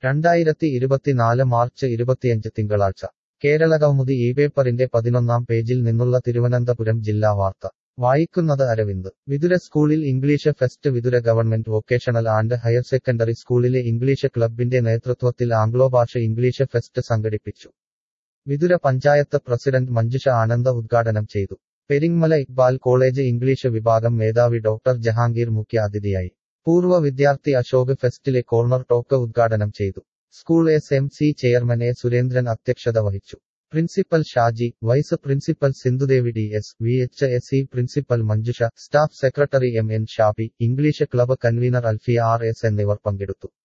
രണ്ടായിരത്തി ഇരുപത്തിനാല് മാർച്ച് ഇരുപത്തിയഞ്ച് തിങ്കളാഴ്ച കേരളകൗമുദി ഈ പേപ്പറിന്റെ പതിനൊന്നാം പേജിൽ നിന്നുള്ള തിരുവനന്തപുരം ജില്ലാ വാർത്ത വായിക്കുന്നത് അരവിന്ദ് വിതുര സ്കൂളിൽ English fest Vithura government vocational and higher secondary സ്കൂളിലെ ഇംഗ്ലീഷ് ക്ലബിന്റെ നേതൃത്വത്തിൽ ആംഗ്ലോഭാഷ ഇംഗ്ലീഷ് ഫെസ്റ്റ് സംഘടിപ്പിച്ചു വിതുര പഞ്ചായത്ത് പ്രസിഡന്റ് മഞ്ജുഷ ആനന്ദ ഉദ്ഘാടനം ചെയ്തു പെരിങ്മല ഇക്ബാൽ കോളേജ് ഇംഗ്ലീഷ് വിഭാഗം മേധാവി ഡോക്ടർ ജഹാംഗീർ മുഖ്യ അതിഥിയായി പൂർവ്വ വിദ്യാർത്ഥി അശോക് ഫെസ്റ്റിലെ കോർണർ ടോക്ക് ഉദ്ഘാടനം ചെയ്തു school S M C chairman A Surendran അധ്യക്ഷത വഹിച്ചു principal Shaji vice principal Sindhudevi D S V H S C principal Manjusha staff secretary M N Shabi English club convener Alfiya R S എന്നിവർ പങ്കെടുത്തു